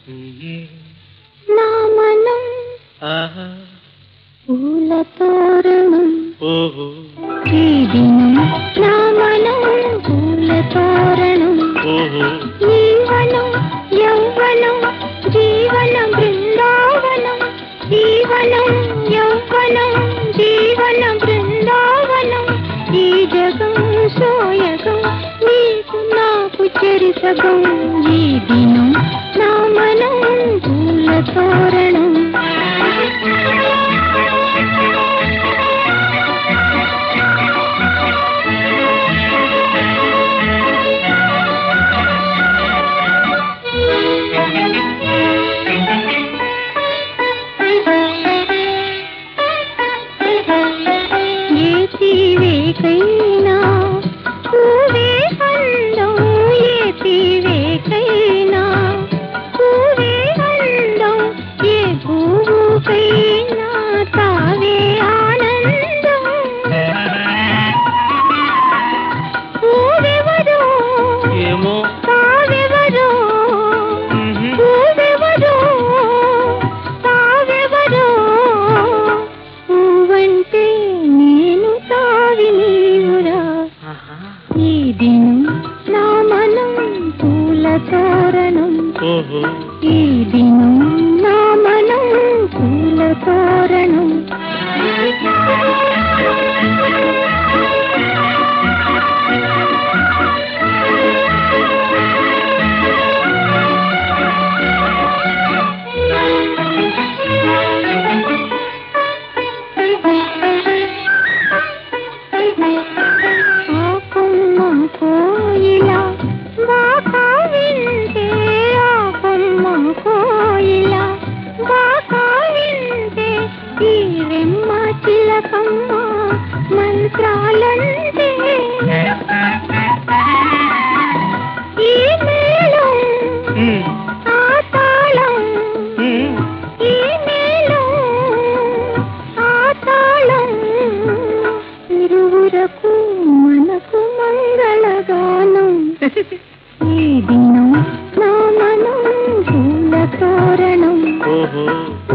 నా మనం ఆహా పూల తోరణం ఓహో ఈ దినం నా మనం పూల తోరణం ఓహో జీవనం యౌవనం జీవన బృందావనం జీవనం యౌవనం జీవన బృందావనం ఈ జగం సోయగం నీకు నాకు చెరిసగం ఈ దినం నా మనం పూల తోరణం ఏ తీవేకైనా పూవే అందం ఏ తీవేకైనా పూవే అందం ఏ పువ్వుకైనా తావే ఆనందం పూవెవరో ఏమో తావెవరో మ్మ్. పూవెవరో తావెవరో పువ్వంటే నేను తావి నీవురా ఆహా. ఈ దినం నా మనం పూల తోరణం ఓహో ఈ దినం నా మనం పూల తోరణం ఆ కొమ్మ కోయిలా బాకా వింటే ఆ కొమ్మ కోయిలా బాకా వింటే ఈ రెమ్మ చిలకమ్మ మంత్రాలంటే ఈ మేళం మ్మ్. ఆ తాళం మ్మ్. ఈ మేళం ఆ తాళం ఇరువురకు మనకు మంగళగానం ఈ దినం నా మనం పూల తోరణం ఓహో